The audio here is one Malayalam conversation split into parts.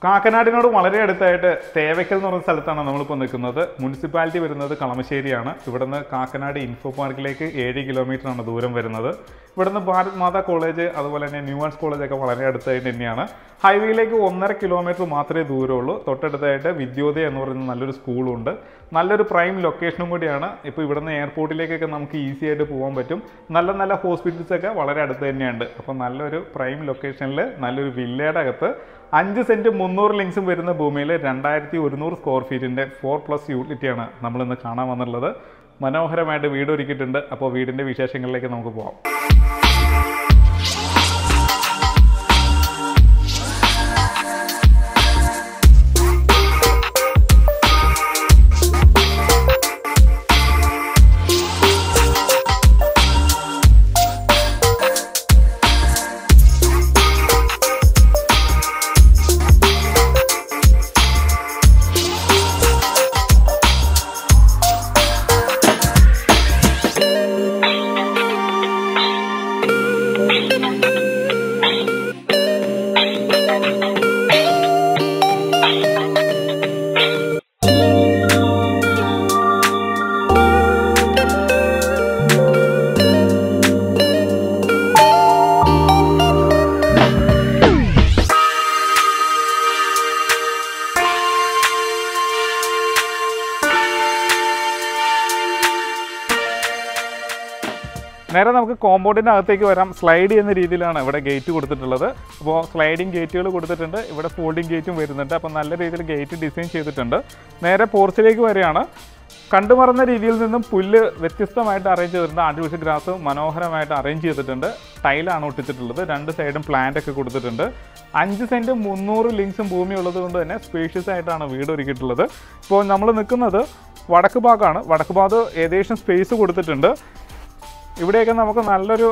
കാക്കനാടിനോട് വളരെ അടുത്തായിട്ട് തേവയ്ക്കൽ എന്ന് പറയുന്ന സ്ഥലത്താണ് നമ്മളിപ്പോൾ നിൽക്കുന്നത് മുനിസിപ്പാലിറ്റി വരുന്നത് കളമശ്ശേരിയാണ് ഇവിടുന്ന് കാക്കനാട് ഇൻഫോ പാർക്കിലേക്ക് ഏഴ് കിലോമീറ്റർ ആണ് ദൂരം വരുന്നത് ഇവിടുന്ന് ഭാരത് മാതാ കോളേജ് അതുപോലെ തന്നെ ന്യൂവാൻസ് കോളേജ് ഒക്കെ വളരെ അടുത്തായിട്ട് തന്നെയാണ് ഹൈവേയിലേക്ക് ഒന്നര കിലോമീറ്റർ മാത്രമേ ദൂരമുള്ളൂ തൊട്ടടുത്തായിട്ട് വിദ്യോദയ എന്ന് പറയുന്ന നല്ലൊരു സ്കൂളുണ്ട് നല്ലൊരു പ്രൈം ലൊക്കേഷനും കൂടിയാണ് ഇപ്പോൾ ഇവിടുന്ന് എയർപോർട്ടിലേക്കൊക്കെ നമുക്ക് ഈസി ആയിട്ട് പോകാൻ പറ്റും നല്ല നല്ല ഹോസ്പിറ്റൽസ് ഒക്കെ വളരെ അടുത്ത് തന്നെയുണ്ട് അപ്പോൾ നല്ലൊരു പ്രൈം ലൊക്കേഷനിൽ നല്ലൊരു വില്ലയുടെ അകത്ത് അഞ്ച് സെൻറ്റ് മുന്നൂറ് ലിങ്സും വരുന്ന ഭൂമിയിൽ രണ്ടായിരത്തി ഒരുന്നൂറ് സ്ക്വയർ ഫീറ്റിൻ്റെ ഫോർ പ്ലസ് യൂട്ടിലിറ്റിയാണ് നമ്മളിന്ന് കാണാൻ വന്നുള്ളത് മനോഹരമായിട്ട് വീട് ഒരുക്കിയിട്ടുണ്ട് അപ്പോൾ വീടിൻ്റെ വിശേഷങ്ങളിലേക്ക് നമുക്ക് പോകാം നേരെ നമുക്ക് കോമ്പൗണ്ടിൻ്റെ അകത്തേക്ക് വരാം സ്ലൈഡ് ചെയ്യുന്ന രീതിയിലാണ് ഇവിടെ ഗേറ്റ് കൊടുത്തിട്ടുള്ളത് അപ്പോൾ സ്ലൈഡിങ് ഗേറ്റുകൾ കൊടുത്തിട്ടുണ്ട് ഇവിടെ ഫോൾഡിംഗ് ഗേറ്റും വരുന്നുണ്ട് അപ്പോൾ നല്ല രീതിയിൽ ഗേറ്റ് ഡിസൈൻ ചെയ്തിട്ടുണ്ട് നേരെ പോർച്ചിലേക്ക് വരികയാണ് കണ്ടുമറന്ന രീതിയിൽ നിന്നും പുല്ല് വ്യത്യസ്തമായിട്ട് അറേഞ്ച് ചെയ്തിട്ടുണ്ട് ആർട്ടിഫിഷ്യൽ ഗ്രാസ് മനോഹരമായിട്ട് അറേഞ്ച് ചെയ്തിട്ടുണ്ട് ടൈലാണ് ഒട്ടിച്ചിട്ടുള്ളത് രണ്ട് സൈഡും പ്ലാന്റ് ഒക്കെ കൊടുത്തിട്ടുണ്ട് അഞ്ച് സെൻറ്റ് മുന്നൂറ് ലിങ്സും ഭൂമി ഉള്ളത് കൊണ്ട് തന്നെ സ്പേഷ്യസ് ആയിട്ടാണ് വീട് ഒരുക്കിയിട്ടുള്ളത് ഇപ്പോൾ നമ്മൾ നിൽക്കുന്നത് വടക്ക് ഭാഗമാണ് വടക്ക് ഭാഗത്ത് ഏകദേശം സ്പേസ് കൊടുത്തിട്ടുണ്ട് ഇവിടെയൊക്കെ നമുക്ക് നല്ലൊരു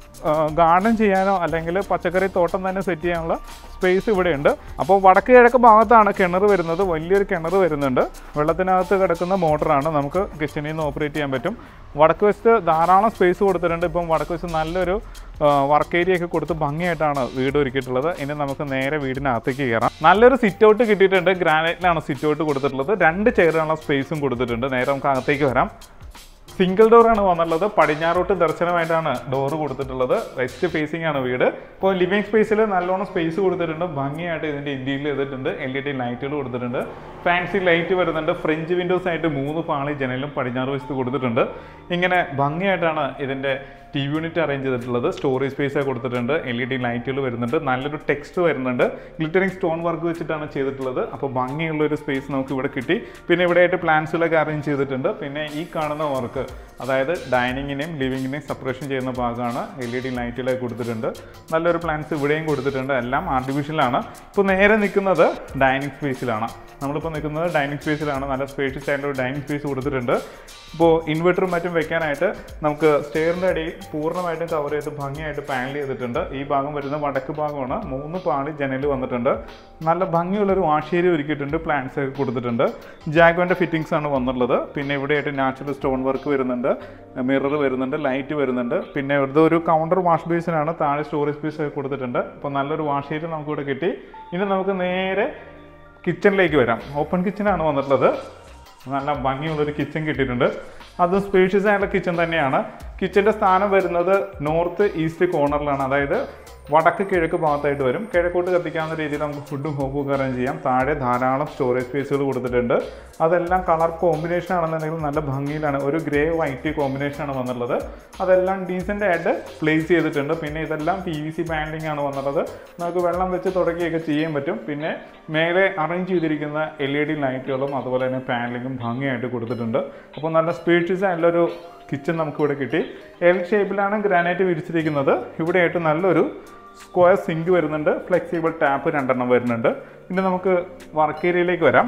ഗാർഡൻ ചെയ്യാനോ അല്ലെങ്കിൽ പച്ചക്കറി തോട്ടം തന്നെ സെറ്റ് ചെയ്യാനുള്ള സ്പേസ് ഇവിടെയുണ്ട് അപ്പോൾ വടക്ക് കിഴക്ക് ഭാഗത്താണ് കിണർ വരുന്നത് വലിയൊരു കിണർ വരുന്നുണ്ട് വെള്ളത്തിനകത്ത് കിടക്കുന്ന മോട്ടറാണ് നമുക്ക് കിച്ചണിൽ നിന്ന് ഓപ്പറേറ്റ് ചെയ്യാൻ പറ്റും വടക്ക് വശത്ത് ധാരാളം സ്പേസ് കൊടുത്തിട്ടുണ്ട് ഇപ്പം വടക്ക് വശത്ത് നല്ലൊരു വർക്ക് ഏരിയ ഒക്കെ കൊടുത്ത് ഭംഗിയായിട്ടാണ് വീട് ഒരുക്കിയിട്ടുള്ളത് ഇനി നമുക്ക് നേരെ വീടിനകത്തേക്ക് കയറാം നല്ലൊരു സിറ്റ് ഔട്ട് കിട്ടിയിട്ടുണ്ട് ഗ്രാനൈറ്റിലാണ് സിറ്റ് ഔട്ട് കൊടുത്തിട്ടുള്ളത് രണ്ട് ചെയറിനുള്ള സ്പേസും കൊടുത്തിട്ടുണ്ട് നേരെ നമുക്ക് അകത്തേക്ക് വരാം സിംഗിൾ ഡോറാണ് വന്നുള്ളത് പടിഞ്ഞാറോട്ട് ദർശനമായിട്ടാണ് ഡോറ് കൊടുത്തിട്ടുള്ളത് വെസ്റ്റ് ഫേസിംഗ് ആണ് വീട് ഇപ്പോൾ ലിവിങ് സ്പേസിൽ നല്ലോണം സ്പേസ് കൊടുത്തിട്ടുണ്ട് ഭംഗിയായിട്ട് ഇതിൻ്റെ ഇന്ത്യയിൽ ചെയ്തിട്ടുണ്ട് എൽ ഇ ഡി ലൈറ്റുകൾ കൊടുത്തിട്ടുണ്ട് ഫാൻസി ലൈറ്റ് വരുന്നുണ്ട് ഫ്രഞ്ച് വിൻഡോസ് ആയിട്ട് മൂന്ന് പാളി ജനലും പടിഞ്ഞാറ് വശത്ത് കൊടുത്തിട്ടുണ്ട് ഇങ്ങനെ ഭംഗിയായിട്ടാണ് ഇതിൻ്റെ ടി വി യൂണിറ്റ് അറേഞ്ച് ചെയ്തിട്ടുള്ളത് സ്റ്റോറേജ് സ്പേസ് കൊടുത്തിട്ടുണ്ട് എൽ ഇ ഡി ലൈറ്റുകൾ വരുന്നുണ്ട് നല്ലൊരു ടെക്സ്റ്റ് വരുന്നുണ്ട് ഗ്ലിറ്ററിങ് സ്റ്റോൺ വർക്ക് വെച്ചിട്ടാണ് ചെയ്തിട്ടുള്ളത് അപ്പോൾ ഭംഗിയുള്ള ഒരു സ്പേസ് നമുക്ക് ഇവിടെ കിട്ടി പിന്നെ ഇവിടെയായിട്ട് പ്ലാൻസുകളൊക്കെ അറേഞ്ച് ചെയ്തിട്ടുണ്ട് പിന്നെ ഈ കാണുന്ന വർക്ക് അതായത് ഡൈനിങ്ങിനെയും ലിവിങ്ങിനെയും സെപ്പറേഷൻ ചെയ്യുന്ന ഭാഗമാണ് എൽ ഇ ഡി ലൈറ്റുകളൊക്കെ കൊടുത്തിട്ടുണ്ട് നല്ലൊരു പ്ലാൻസ് ഇവിടെയും കൊടുത്തിട്ടുണ്ട് എല്ലാം ആർട്ടിഫിഷ്യലാണ് ഇപ്പോൾ നേരെ നിൽക്കുന്നത് ഡൈനിങ് സ്പേസിലാണ് നമ്മളിപ്പോൾ നിൽക്കുന്നത് ഡൈനിങ് സ്പേസിലാണ് നല്ല സ്പേഷ്യസ് ആയിട്ടുള്ള ഒരു ഡൈനിങ് സ്പേസ് കൊടുത്തിട്ടുണ്ട് ഇപ്പോൾ ഇൻവെർട്ടറും മറ്റും വെക്കാനായിട്ട് നമുക്ക് സ്റ്റെയറിൻ്റെ അടി പൂർണ്ണമായിട്ടും കവർ ചെയ്ത് ഭംഗിയായിട്ട് പാനൽ ചെയ്തിട്ടുണ്ട് ഈ ഭാഗം വരുന്ന വടക്ക് ഭാഗമാണ് മൂന്ന് പാളി ജനൽ വന്നിട്ടുണ്ട് നല്ല ഭംഗിയുള്ളൊരു വാഷേരി ഒരുക്കിയിട്ടുണ്ട് പ്ലാന്റ്സ് ഒക്കെ കൊടുത്തിട്ടുണ്ട് ജാഗ്വൻ്റെ ഫിറ്റിങ്സ് ആണ് വന്നിട്ടുള്ളത് പിന്നെ ഇവിടെയായിട്ട് നാച്ചുറൽ സ്റ്റോൺ വർക്ക് വരുന്നുണ്ട് മിറർ വരുന്നുണ്ട് ലൈറ്റ് വരുന്നുണ്ട് പിന്നെ ഇവിടുത്തെ ഒരു കൗണ്ടർ വാഷ് ബേസിനാണ് താഴെ സ്റ്റോറേജ് സ്പേസ് ഒക്കെ കൊടുത്തിട്ടുണ്ട് അപ്പോൾ നല്ലൊരു വാഷേരി നമുക്കിവിടെ കിട്ടി ഇനി നമുക്ക് നേരെ കിച്ചണിലേക്ക് വരാം ഓപ്പൺ കിച്ചണാണ് വന്നിട്ടുള്ളത് നല്ല ഭംഗിയുള്ളൊരു കിച്ചൺ കിട്ടിയിട്ടുണ്ട് അത് സ്പേഷ്യസ് ആയിട്ടുള്ള കിച്ചൺ തന്നെയാണ് കിച്ചൻ്റെ സ്ഥാനം വരുന്നത് നോർത്ത് ഈസ്റ്റ് കോർണറിലാണ് അതായത് വടക്ക് കിഴക്ക് ഭാഗത്തായിട്ട് വരും കിഴക്കോട്ട് കത്തിക്കാവുന്ന രീതിയിൽ നമുക്ക് ഫുഡും ഹോക്കും അറേഞ്ച് ചെയ്യാം താഴെ ധാരാളം സ്റ്റോറേജ് സ്പേസുകൾ കൊടുത്തിട്ടുണ്ട് അതെല്ലാം കളർ കോമ്പിനേഷൻ ആണെന്നുണ്ടെങ്കിൽ നല്ല ഭംഗിയിലാണ് ഒരു ഗ്രേ വൈറ്റ് കോമ്പിനേഷൻ ആണ് വന്നുള്ളത് അതെല്ലാം ഡീസൻ്റ് ആയിട്ട് പ്ലേസ് ചെയ്തിട്ടുണ്ട് പിന്നെ ഇതെല്ലാം പി വി സി പാനലിംഗ് ആണ് വന്നുള്ളത് നമുക്ക് വെള്ളം വെച്ച് തുടക്കുകയൊക്കെ ചെയ്യാൻ പറ്റും പിന്നെ മേലെ അറേഞ്ച് ചെയ്തിരിക്കുന്ന എൽ ഇ ഡി ലൈറ്റുകളും അതുപോലെ തന്നെ പാനലിങ്ങും ഭംഗിയായിട്ട് കൊടുത്തിട്ടുണ്ട് അപ്പോൾ നല്ല സ്പേഷ്യസ് ആയിട്ടുള്ളൊരു കിച്ചൺ നമുക്കിവിടെ കിട്ടി എൽ ഷേപ്പിലാണ് ഗ്രാനൈറ്റ് വിരിച്ചിരിക്കുന്നത് ഇവിടെയായിട്ട് നല്ലൊരു സ്ക്വയർ സിങ്ക് വരുന്നുണ്ട് ഫ്ലെക്സിബിൾ ടാപ്പ് രണ്ടെണ്ണം വരുന്നുണ്ട് ഇനി നമുക്ക് വർക്ക് ഏരിയയിലേക്ക് വരാം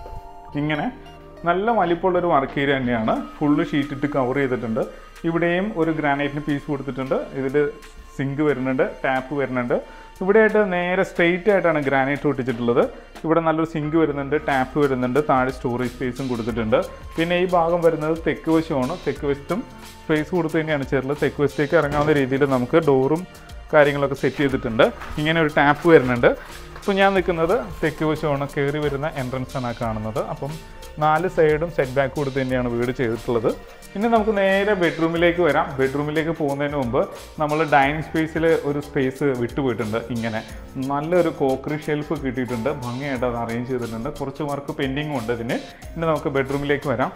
ഇങ്ങനെ നല്ല വലിപ്പമുള്ളൊരു വർക്ക് ഏരിയ തന്നെയാണ് ഫുള്ള് ഷീറ്റ് ഇട്ട് കവർ ചെയ്തിട്ടുണ്ട് ഇവിടെയും ഒരു ഗ്രാനൈറ്റിന് പീസ് കൊടുത്തിട്ടുണ്ട് ഇതിൽ സിങ്ക് വരുന്നുണ്ട് ടാപ്പ് വരുന്നുണ്ട് ഇവിടെയായിട്ട് നേരെ സ്ട്രെയിറ്റ് ആയിട്ടാണ് ഗ്രാനൈറ്റ് ഒട്ടിച്ചിട്ടുള്ളത് ഇവിടെ നല്ലൊരു സിങ്ക് വരുന്നുണ്ട് ടാപ്പ് വരുന്നുണ്ട് താഴെ സ്റ്റോറേജ് സ്പേസും കൊടുത്തിട്ടുണ്ട് പിന്നെ ഈ ഭാഗം വരുന്നത് തെക്ക് വശമാണ് തെക്ക് വശത്തും സ്പേസ് കൊടുത്ത് തന്നെയാണ് ചേർന്നത് തെക്ക് വശത്തേക്ക് ഇറങ്ങാവുന്ന രീതിയിൽ നമുക്ക് ഡോറും കാര്യങ്ങളൊക്കെ സെറ്റ് ചെയ്തിട്ടുണ്ട് ഇങ്ങനെ ഒരു ടാപ്പ് വരുന്നുണ്ട് ഇപ്പോൾ ഞാൻ നിൽക്കുന്നത് തെക്ക് വശമാണ് കയറി വരുന്ന എൻട്രൻസ് ആണ് ആ കാണുന്നത് അപ്പം നാല് സൈഡും സെറ്റ് ബാക്ക് കൊടുത്ത് തന്നെയാണ് വീട് ചെയ്തിട്ടുള്ളത് ഇനി നമുക്ക് നേരെ ബെഡ്റൂമിലേക്ക് വരാം ബെഡ്റൂമിലേക്ക് പോകുന്നതിന് മുമ്പ് നമ്മൾ ഡൈനിങ് സ്പേസിൽ ഒരു സ്പേസ് വിട്ടുപോയിട്ടുണ്ട് ഇങ്ങനെ നല്ലൊരു കോക്കറി ഷെൽഫ് കിട്ടിയിട്ടുണ്ട് ഭംഗിയായിട്ട് അത് അറേഞ്ച് ചെയ്തിട്ടുണ്ട് കുറച്ച് വർക്ക് പെൻഡിങ്ങും ഉണ്ട് ഇതിന് ഇനി നമുക്ക് ബെഡ്റൂമിലേക്ക് വരാം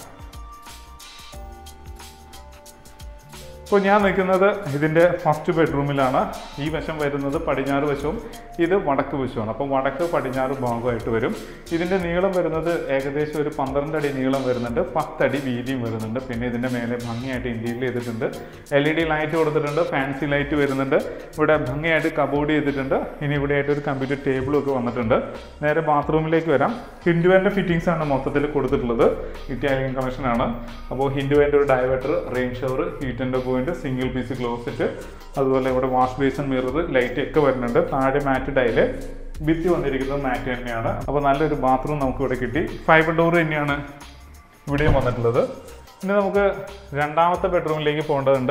ഇപ്പോൾ ഞാൻ നിൽക്കുന്നത് ഇതിൻ്റെ ഫസ്റ്റ് ബെഡ്റൂമിലാണ് ഈ വശം വരുന്നത് പടിഞ്ഞാറ് വശവും ഇത് വടക്ക് വശമാണ് അപ്പോൾ വടക്ക് പടിഞ്ഞാറ് ഭാഗമായിട്ട് വരും ഇതിൻ്റെ നീളം വരുന്നത് ഏകദേശം ഒരു പന്ത്രണ്ട് അടി നീളം വരുന്നുണ്ട് പത്തടി വീതിയും വരുന്നുണ്ട് പിന്നെ ഇതിൻ്റെ മേലെ ഭംഗിയായിട്ട് ഇൻറ്റീരിയൽ ചെയ്തിട്ടുണ്ട് എൽ ഇ ഡി ലൈറ്റ് കൊടുത്തിട്ടുണ്ട് ഫാൻസി ലൈറ്റ് വരുന്നുണ്ട് ഇവിടെ ഭംഗിയായിട്ട് കബോർഡ് ചെയ്തിട്ടുണ്ട് ഇനി ഇവിടെ ആയിട്ട് ഒരു കമ്പ്യൂട്ടർ ടേബിളും ഒക്കെ വന്നിട്ടുണ്ട് നേരെ ബാത്റൂമിലേക്ക് വരാം ഹിൻഡുവേൻ്റെ ഫിറ്റിംഗ്സ് ആണ് മൊത്തത്തിൽ കൊടുത്തിട്ടുള്ളത് ഇറ്റാലിയൻ കളക്ഷനാണ് അപ്പോൾ ഹിൻഡുവേൻ്റെ ഒരു ഡയവേറ്റർ റെയിൻ ഷവർ ഹീറ്റിൻ്റെ പോയിന്റ് സിംഗിൾ പീസ് ക്ലോസറ്റ് അതുപോലെ ഇവിടെ വാഷ് ബേസിൻ മിറർ ലൈറ്റ് ഒക്കെ വരുന്നുണ്ട് താഴെ മാറ്റ് ടൈല് ഭിത്തി വന്നിരിക്കുന്നത് മാറ്റ് തന്നെയാണ് അപ്പോൾ നല്ലൊരു ബാത്റൂം നമുക്ക് ഇവിടെ കിട്ടി ഫൈബർ ഡോർ തന്നെയാണ് ഇവിടെയും വന്നിട്ടുള്ളത് ഇനി നമുക്ക് രണ്ടാമത്തെ ബെഡ്റൂമിലേക്ക് പോകേണ്ടതുണ്ട്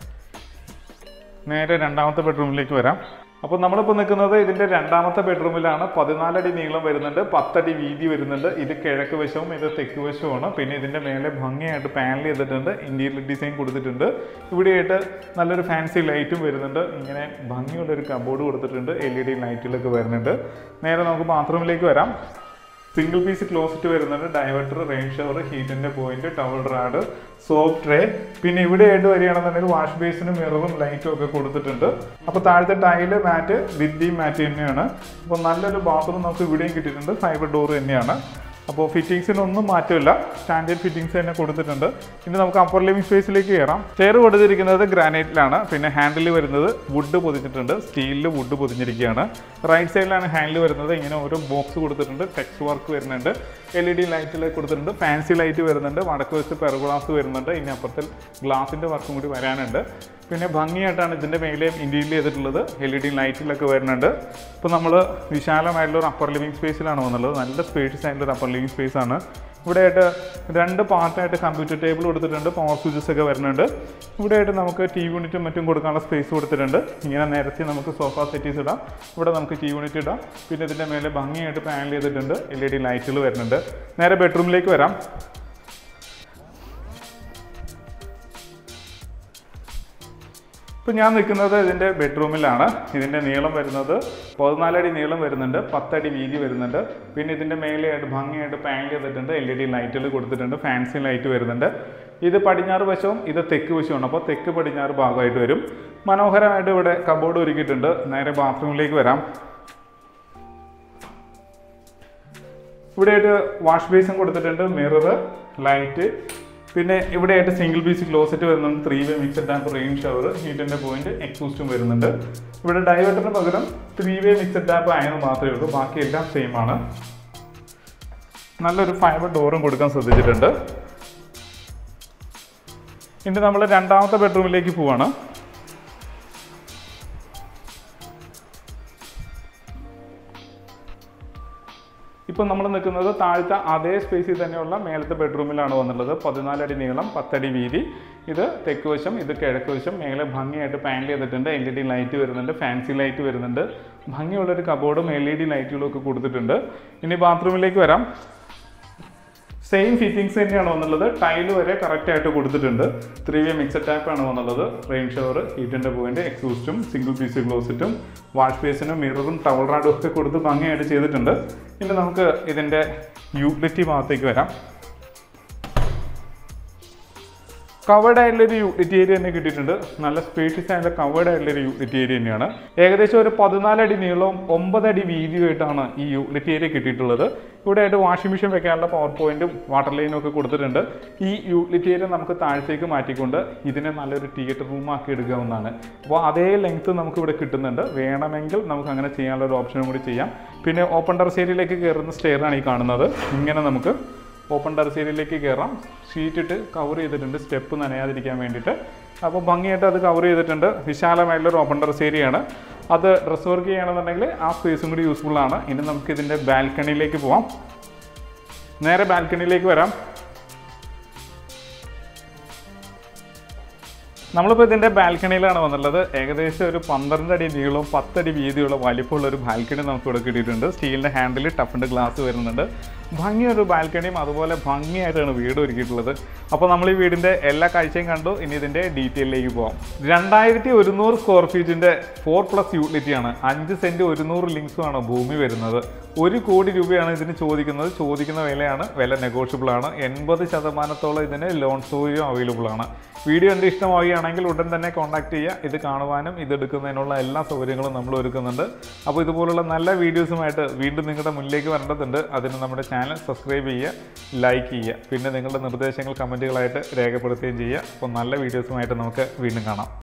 നേരെ രണ്ടാമത്തെ ബെഡ്റൂമിലേക്ക് വരാം അപ്പോൾ നമ്മളിപ്പോൾ നിൽക്കുന്നത് ഇതിൻ്റെ രണ്ടാമത്തെ ബെഡ്റൂമിലാണ് പതിനാലടി നീളം വരുന്നുണ്ട് പത്തടി വീതി വരുന്നുണ്ട് ഇത് കിഴക്ക് വശവും ഇത് തെക്ക് വശവുമാണ് പിന്നെ ഇതിൻ്റെ മേലെ ഭംഗിയായിട്ട് പാനൽ ചെയ്തിട്ടുണ്ട് ഇൻറ്റീരിയർ ഡിസൈൻ കൊടുത്തിട്ടുണ്ട് ഇവിടെയായിട്ട് നല്ലൊരു ഫാൻസി ലൈറ്റും വരുന്നുണ്ട് ഇങ്ങനെ ഭംഗിയുള്ളൊരു കബോർഡ് കൊടുത്തിട്ടുണ്ട് എൽ ഇ ഡി ലൈറ്റുകളൊക്കെ വരുന്നുണ്ട് നേരെ നമുക്ക് ബാത്റൂമിലേക്ക് വരാം സിംഗിൾ പീസ് ക്ലോസറ്റ് വരുന്നുണ്ട് ഡൈവേർട്ടർ റെയിൻ ഷവർ ഹീറ്റിന്റെ point towel rod soap tray പിന്നെ ഇവിടെ ആയിട്ട് വരികയാണെന്നുണ്ടെങ്കിൽ വാഷ് ബേസിനും മിററും ലൈറ്റും ഒക്കെ കൊടുത്തിട്ടുണ്ട് അപ്പോൾ താഴത്തെ ടൈല് മാറ്റ് ഭിത്തി മാറ്റ് തന്നെയാണ് അപ്പോൾ നല്ലൊരു ബാത്റൂം നമുക്ക് ഇവിടെയും കിട്ടിയിട്ടുണ്ട് ഫൈബർ ഡോർ തന്നെയാണ് അപ്പോൾ ഫിറ്റിങ്സിനൊന്നും മാറ്റമില്ല സ്റ്റാൻഡേർഡ് ഫിറ്റിങ്സ് തന്നെ കൊടുത്തിട്ടുണ്ട് ഇനി നമുക്ക് അപ്പർ ലിവിംഗ് സ്പേസിലേക്ക് കയറാം ചെയർ കൊടുത്തിരിക്കുന്നത് ഗ്രാനൈറ്റിലാണ് പിന്നെ ഹാൻഡിൽ വരുന്നത് വുഡ് പൊതിച്ചിട്ടുണ്ട് സ്റ്റീലിൽ വുഡ് പൊതിഞ്ഞിരിക്കുകയാണ് റൈറ്റ് സൈഡിലാണ് ഹാൻഡിൽ വരുന്നത് ഇങ്ങനെ ഓരോ ബോക്സ് കൊടുത്തിട്ടുണ്ട് ടെക്സ്റ്റ് വർക്ക് വരുന്നുണ്ട് എൽ ഇ ഡി ലൈറ്റിൽ കൊടുത്തിട്ടുണ്ട് ഫാൻസി ലൈറ്റ് വരുന്നുണ്ട് വടക്ക് വെച്ച് പെർഗ്ലാസ് വരുന്നുണ്ട് ഇനി അപ്പുറത്തിൽ ഗ്ലാസിൻ്റെ വർക്കും കൂടി വരാനുണ്ട് പിന്നെ ഭംഗിയായിട്ടാണ് ഇതിൻ്റെ മേലെയും ഇൻറ്റീരിയൽ ചെയ്തിട്ടുള്ളത് എൽ ഇ ഡി ലൈറ്റിലൊക്കെ വരുന്നുണ്ട് ഇപ്പോൾ നമ്മൾ വിശാലമായിട്ടുള്ള ഒരു അപ്പർ ലിവിംഗ് സ്പേസിലാണ് വന്നുള്ളത് നല്ല സ്പേഷ്യസ് ആയിട്ടുള്ള ഒരു അപ്പർ ലിവിംഗ് സ്പേസ് ആണ് ഇവിടെയായിട്ട് രണ്ട് പാർട്ടായിട്ട് കമ്പ്യൂട്ടർ ടേബിൾ കൊടുത്തിട്ടുണ്ട് പവർ സ്വിച്ചസ് ഒക്കെ വരുന്നുണ്ട് ഇവിടെയായിട്ട് നമുക്ക് ടി വി യൂണിറ്റും മറ്റും കൊടുക്കാനുള്ള സ്പേസ് കൊടുത്തിട്ടുണ്ട് ഇങ്ങനെ നിരത്തി നമുക്ക് സോഫ സെറ്റീസ് ഇടാം ഇവിടെ നമുക്ക് ടി യൂണിറ്റ് ഇടാം പിന്നെ ഇതിൻ്റെ മേലെ ഭംഗിയായിട്ട് പാനൽ ചെയ്തിട്ടുണ്ട് എൽ ഇ ഡി ലൈറ്റുകൾ വരുന്നുണ്ട് നേരെ ബെഡ്റൂമിലേക്ക് വരാം ഇപ്പം ഞാൻ നിൽക്കുന്നത് ഇതിൻ്റെ ബെഡ്റൂമിലാണ് ഇതിൻ്റെ നീളം വരുന്നത് പതിനാലടി നീളം വരുന്നുണ്ട് പത്തടി വീതി വരുന്നുണ്ട് പിന്നെ ഇതിൻ്റെ മേലെയായിട്ട് ഭംഗിയായിട്ട് പാനൽ ചെയ്തിട്ടുണ്ട് എൽ ഇ ഡി ലൈറ്റുകൾ കൊടുത്തിട്ടുണ്ട് ഫാൻസി ലൈറ്റ് വരുന്നുണ്ട് ഇത് പടിഞ്ഞാറ് വശവും ഇത് തെക്ക് വശവുമാണ് അപ്പോൾ തെക്ക് പടിഞ്ഞാറ് ഭാഗമായിട്ട് വരും മനോഹരമായിട്ട് ഇവിടെ കബോർഡ് ഒരുക്കിയിട്ടുണ്ട് നേരെ ബാത്റൂമിലേക്ക് വരാം ഇവിടെയായിട്ട് വാഷ് ബേസും കൊടുത്തിട്ടുണ്ട് മിറർ ലൈറ്റ് പിന്നെ ഇവിടെയായിട്ട് സിംഗിൾ പീസ് ക്ലോസറ്റ് വരുന്നുണ്ട് three way mixed tap rain shower ഹീറ്റിൻ്റെ പോയിന്റ് എക്സോസ്റ്റും വരുന്നുണ്ട് ഇവിടെ ഡൈവേർട്ടറിന് പകരം ത്രീ വേ മിക്സഡ് ടാപ്പ് ആയെന്ന് മാത്രമേ ഉള്ളൂ ബാക്കി എല്ലാം സെയിം ആണ് നല്ലൊരു ഫൈബർ ഡോറും കൊടുക്കാൻ ശ്രദ്ധിച്ചിട്ടുണ്ട് ഇനി നമ്മൾ രണ്ടാമത്തെ ബെഡ്റൂമിലേക്ക് പോവാണ് ഇപ്പം നമ്മൾ നിൽക്കുന്നത് താഴത്തെ അതേ സ്പേസിൽ തന്നെയുള്ള മേലത്തെ ബെഡ്റൂമിലാണ് വന്നുള്ളത് പതിനാലടി നീളം പത്തടി വീതി ഇത് തെക്ക് വശം ഇത് കിഴക്ക് വശം മേലെ ഭംഗിയായിട്ട് പാനൽ ചെയ്തിട്ടുണ്ട് എൽ ഇ ഡി ലൈറ്റ് വരുന്നുണ്ട് ഫാൻസി ലൈറ്റ് വരുന്നുണ്ട് ഭംഗിയുള്ളൊരു കബോർഡും എൽ ഇ ഡി ലൈറ്റുകളും ഒക്കെ കൊടുത്തിട്ടുണ്ട് ഇനി ബാത്റൂമിലേക്ക് വരാം സെയിം ഫിറ്റിങ്സ് തന്നെയാണ് വന്നുള്ളത് ടൈല് വരെ കറക്റ്റ് ആയിട്ട് കൊടുത്തിട്ടുണ്ട് ത്രീ വേ മിക്സഡ് ടാപ്പ് ആണ് വന്നുള്ളത് റെയിൻ ഷവർ ഹീറ്റിൻ്റെ പോയിന്റ് എക്സൂസ്റ്റും സിംഗിൾ പീസ് ഗ്ലോസിറ്റും വാഷ് ബേസിനും മിററും ടവൽ റാഡും ഒക്കെ കൊടുത്ത് ഭംഗിയായിട്ട് ചെയ്തിട്ടുണ്ട് ഇനി നമുക്ക് ഇതിൻ്റെ യൂട്ടിലിറ്റി ഭാഗത്തേക്ക് വരാം കവേർഡ് ആയിട്ടുള്ളൊരു യൂട്ടിലിറ്റി ഏരിയ തന്നെ കിട്ടിയിട്ടുണ്ട് നല്ല സ്പേഷ്യസ് ആയിട്ടുള്ള കവേർഡ് ആയിട്ടുള്ളൊരു യൂട്ടിലിറ്റി ഏരിയ തന്നെയാണ് ഏകദേശം ഒരു പതിനാലടി നീളവും ഒമ്പതടി വീതിയുമായിട്ടാണ് ഈ യൂട്ടിലിറ്റി ഏരിയ കിട്ടിയിട്ടുള്ളത് ഇവിടെ ആയിട്ട് വാഷിംഗ് മെഷീൻ വെക്കാനുള്ള പവർ പോയിന്റും വാട്ടർ ലൈനും ഒക്കെ കൊടുത്തിട്ടുണ്ട് ഈ യൂട്ടിലിറ്റി ഏരിയ നമുക്ക് താഴത്തേക്ക് മാറ്റിക്കൊണ്ട് ഇതിനെ നല്ലൊരു തിയേറ്റർ റൂമാക്കി എടുക്കാവുന്നതാണ് അപ്പോൾ അതേ ലെങ്ത് നമുക്ക് ഇവിടെ കിട്ടുന്നുണ്ട് വേണമെങ്കിൽ നമുക്ക് അങ്ങനെ ചെയ്യാനുള്ള ഒരു ഓപ്ഷനും കൂടി ചെയ്യാം പിന്നെ ഓപ്പൺ ടെറസ് ഏരിയയിലേക്ക് കയറുന്ന സ്റ്റെയറാണ് ഈ കാണുന്നത് ഇങ്ങനെ നമുക്ക് ഓപ്പൺ ടെറസ് ഏരിയയിലേക്ക് കയറാം ഷീറ്റ് ഇട്ട് കവർ ചെയ്തിട്ടുണ്ട് സ്റ്റെപ്പ് നനയാതിരിക്കാൻ വേണ്ടിയിട്ട് അപ്പോൾ ഭംഗിയായിട്ട് അത് കവർ ചെയ്തിട്ടുണ്ട് വിശാലമായിട്ടുള്ളൊരു ഓപ്പൺ ടെറസ് ഏരിയയാണ് അത് ഡ്രസ് വർക്ക് ചെയ്യുകയാണെന്നുണ്ടെങ്കിൽ ആ സ്പേസും കൂടി യൂസ്ഫുൾ ആണ് ഇനി നമുക്ക് ഇതിൻ്റെ ബാൽക്കണിയിലേക്ക് പോവാം നേരെ ബാൽക്കണിയിലേക്ക് വരാം നമ്മളിപ്പോൾ ഇതിൻ്റെ ബാൽക്കണിയിലാണ് വന്നുള്ളത് ഏകദേശം ഒരു പന്ത്രണ്ട് അടി നീളവും പത്തടി വീതിയുള്ള വലിപ്പമുള്ള ഒരു ബാൽക്കണി നമുക്ക് ഇവിടെ കിട്ടിയിട്ടുണ്ട് സ്റ്റീലിൻ്റെ ഹാൻഡിൽ ടഫിൻ്റെ ഗ്ലാസ് വരുന്നുണ്ട് ഭംഗിയൊരു ബാൽക്കണിയും അതുപോലെ ഭംഗിയായിട്ടാണ് വീട് ഒരുക്കിയിട്ടുള്ളത് അപ്പോൾ നമ്മൾ ഈ വീടിൻ്റെ എല്ലാ കാഴ്ചയും കണ്ടു ഇനി ഇതിൻ്റെ ഡീറ്റെയിലേക്ക് പോകാം രണ്ടായിരത്തി ഒരുന്നൂറ് സ്ക്വയർ ഫീറ്റിൻ്റെ ഫോർ പ്ലസ് യൂട്ടിലിറ്റിയാണ് അഞ്ച് സെൻറ്റ് ഒരുന്നൂറ് ലിങ്സുമാണ് ഭൂമി വരുന്നത് ഒരു കോടി രൂപയാണ് ഇതിന് ചോദിക്കുന്നത് ചോദിക്കുന്ന വിലയാണ് വില നെഗോഷ്യബിൾ ആണ് എൺപത് ശതമാനത്തോളം ഇതിന് ലോൺ സൗകര്യം അവൈലബിൾ ആണ് വീഡിയോ എൻ്റെ ഇഷ്ടമാവുകയാണെങ്കിൽ ഉടൻ തന്നെ കോൺടാക്ട് ചെയ്യുക ഇത് കാണുവാനും ഇത് എടുക്കുന്നതിനുള്ള എല്ലാ സൗകര്യങ്ങളും നമ്മൾ ഒരുക്കുന്നുണ്ട് അപ്പോൾ ഇതുപോലുള്ള നല്ല വീഡിയോസുമായിട്ട് വീണ്ടും നിങ്ങളുടെ മുന്നിലേക്ക് വരേണ്ടതുണ്ട് അതിന് നമ്മുടെ ചാനൽ സബ്സ്ക്രൈബ് ചെയ്യുക ലൈക്ക് ചെയ്യുക പിന്നെ നിങ്ങളുടെ നിർദ്ദേശങ്ങൾ കമൻറ്റുകളായിട്ട് രേഖപ്പെടുത്തുകയും ചെയ്യുക അപ്പോൾ നല്ല വീഡിയോസുമായിട്ട് നമുക്ക് വീണ്ടും കാണാം